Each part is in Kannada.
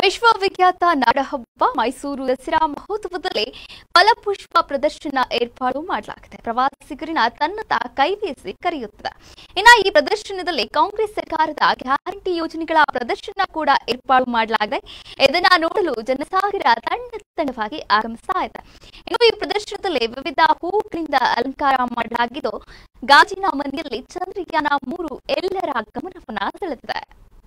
ವಿಶ್ವವಿಖ್ಯಾತ ನಾಡಹಬ್ಬ ಮೈಸೂರು ದಸರಾ ಮಹೋತ್ಸವದಲ್ಲಿ ಫಲಪುಷ್ಪ ಪ್ರದರ್ಶನ ಏರ್ಪಾಡು ಮಾಡಲಾಗಿದೆ ಪ್ರವಾಸಿಗರನ್ನ ತನ್ನತ್ತ ಕೈಬೀಸಿ ಕರೆಯುತ್ತದೆ ಇನ್ನು ಈ ಪ್ರದರ್ಶನದಲ್ಲಿ ಕಾಂಗ್ರೆಸ್ ಸರ್ಕಾರದ ಗ್ಯಾರಂಟಿ ಯೋಜನೆಗಳ ಪ್ರದರ್ಶನ ಕೂಡ ಏರ್ಪಾಡು ಮಾಡಲಾಗಿದೆ ಇದನ್ನ ನೋಡಲು ಜನಸಾಗರ ತಂಡ ತಂಡವಾಗಿ ಆಗಮಿಸ್ತಾ ಇದೆ ಇನ್ನು ಈ ಪ್ರದರ್ಶನದಲ್ಲಿ ವಿವಿಧ ಹೂಗಳಿಂದ ಅಲಂಕಾರ ಮಾಡಲಾಗಿದ್ದು ಗಾಜಿನ ಮನೆಯಲ್ಲಿ ಚಂದ್ರಯಾನ ಮೂರು ಎಲ್ಲರ ಗಮನವನ್ನ ಸೆಳೆದಿದೆ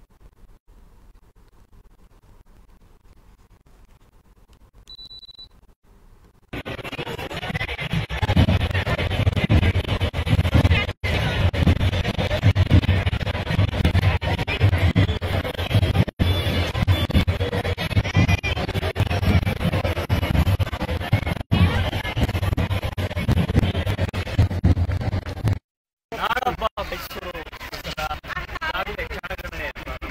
ನಾಡಹಬ್ಬ ಮೈಸೂರು ದಸರಾ ಈಗಾಗಲೇ ಕ್ಷಣಗಣನೆ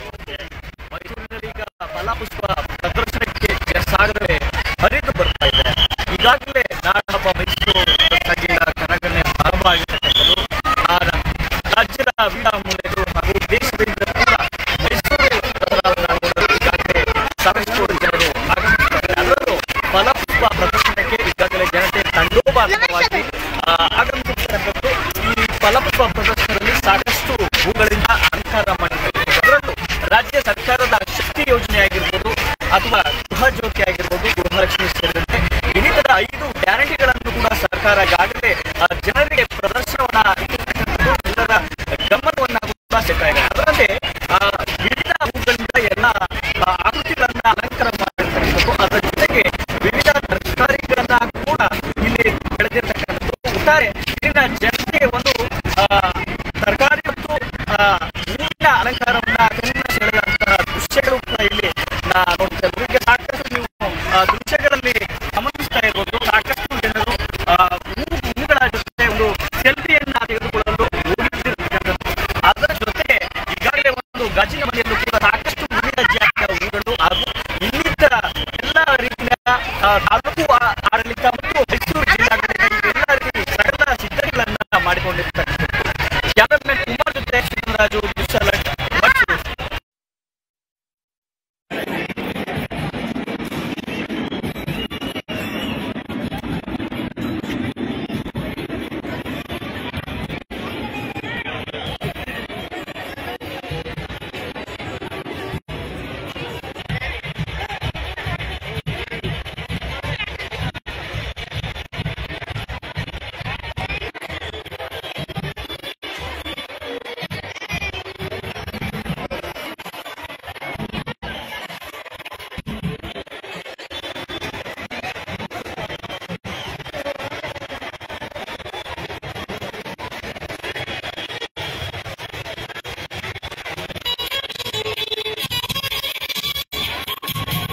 ಮೈಸೂರಿನಲ್ಲಿ ಈಗ ಫಲಪುಷ್ಪ ಪ್ರದರ್ಶನಕ್ಕೆ ಸಾಗರವೇ ಹರಿದು ಬರ್ತಾ ಇದೆ ಈಗಾಗಲೇ ನಾಡಹಬ್ಬ ಮೈಸೂರು ದಸರಾಗೆ ಕನಗಣನೆ ಪ್ರಾರಂಭವಾಗಿರ್ತಕ್ಕಂಥದ್ದು ಆ ರಾಜ್ಯದ ವಿವಿಧ ಮೂಲೆಗಳು ಹಾಗೂ ದೇಶದಿಂದ ಕೂಡ ಮೈಸೂರು ದಸರಾವನ್ನು ನೋಡಲು ಈಗಾಗಲೇ ಸಾಕಷ್ಟು ಜನರು ಆಗಮಿಸುತ್ತಾರೆ ಅದರಲ್ಲೂ ಫಲಪುಷ್ಪ ಪ್ರದರ್ಶನಕ್ಕೆ ಈಗಾಗಲೇ ಜನತೆ ತಂಡೋಪಾತವಾಗಿ ಆ, ಆಗಮಿಸುತ್ತಿರುವಂಥದ್ದು ಈ ಫಲಪುಷ್ಪ ಪ್ರದರ್ಶನದಲ್ಲಿ ಸಾಕಷ್ಟು ಹೂಗಳಿಂದ ಅಲಂಕಾರ ಮಾಡಿದ್ದಾರೆ ಅದರಲ್ಲೂ ರಾಜ್ಯ ಸರ್ಕಾರದ ಶಕ್ತಿ ಯೋಜನೆ ಆಗಿರ್ಬೋದು ಅಥವಾ ಗೃಹ ಜ್ಯೋತಿ ಆಗಿರ್ಬೋದು ಗೃಹಲಕ್ಷ್ಮಿ ಸೇರಿದಂತೆ ಇನ್ನಿತರ ಐದು ಗ್ಯಾರಂಟಿಗಳನ್ನು ಕೂಡ ಸರ್ಕಾರ ಈಗಾಗಲೇ ಆ, ಜನರಿಗೆ ಪ್ರದರ್ಶನವನ್ನ ಇಟ್ಟಿರ್ತಕ್ಕಂಥದ್ದು ಎಲ್ಲರ ಗಮನವನ್ನ ಕೂಡ ಸೆಳ್ತಾ ಇದೆ ಅದರಂತೆ ಆ, ವಿವಿಧ ಹೂಗಳಿಂದ ಎಲ್ಲ ಆ, ಆಕೃತಿಗಳನ್ನ ಅಲಂಕಾರ ಮಾಡಿರ್ತಕ್ಕಂಥದ್ದು ಅದರ ಜೊತೆಗೆ ವಿವಿಧ ತರಕಾರಿಗಳನ್ನ ಕೂಡ ಇಲ್ಲಿ ಬೆಳೆದಿರ್ತಕ್ಕಂಥದ್ದು ಒಟ್ಟಾರೆ ಇಲ್ಲಿನ ಜನತೆಗೆ ಒಂದು ಆ, ತರಕಾರಿ ಮತ್ತು ಆ, ಹೂವಿನ ಅಲಂಕಾರವನ್ನ ಕಣ್ಣಿನ ಸೆಳೆದಂತಹ ದೃಶ್ಯಗಳು ಕೂಡ ಇಲ್ಲಿ ನಾ ನೋಡ್ತಾ ಇದ್ದೀವಿ ಈಗ ಸಾಕಷ್ಟು ನೀವು ಆ, ದೃಶ್ಯಗಳಲ್ಲಿ ಗಮನಿಸ್ತಾ ಇರ್ಬೋದು ಸಾಕಷ್ಟು ಜನರು ಆ, ಹೂ ಹೂಗಳ ಜೊತೆ ಒಂದು ಸೆಲ್ಫಿಯನ್ನ ತೆಗೆದುಕೊಳ್ಳಲು ಹೋಗಿರ್ತಿರ್ತಕ್ಕಂಥದ್ದು ಅದರ ಜೊತೆಗೆ ಈಗಾಗಲೇ ಒಂದು ಗಾಜಿನ ಮನೆಯಲ್ಲೂ ಕೂಡ ಸಾಕಷ್ಟು ವಿವಿಧ ಜಾತಿಯ ಹೂಗಳು ಹಾಗೂ ಇನ್ನಿತರ ಎಲ್ಲ ರೀತಿಯ ಆ, ತಾಲೂಕು ಆ- ಆಡಳಿತ ಮತ್ತು ಮೈಸೂರು ಜಿಲ್ಲಾಡಳಿತ ಇವೆಲ್ಲ ರೀತಿ ಸಕಲ ಸಿದ್ಧತೆಗಳನ್ನ ಮಾಡಿಕೊಂಡಿರ್ತಕ್ಕಂಥದ್ದು ಕ್ಯಾಮರಾಮನ್ ಕುಮಾರ್ ಜೊತೆ ಶ್ರೀರಾಜು ದುಶ್ಶಲಟ್ ಮೈಸೂರು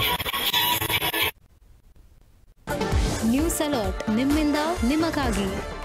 ನ್ಯೂಸ್ ಅಲರ್ಟ್ ನಿಮ್ಮಿಂದ ನಿಮಗಾಗಿ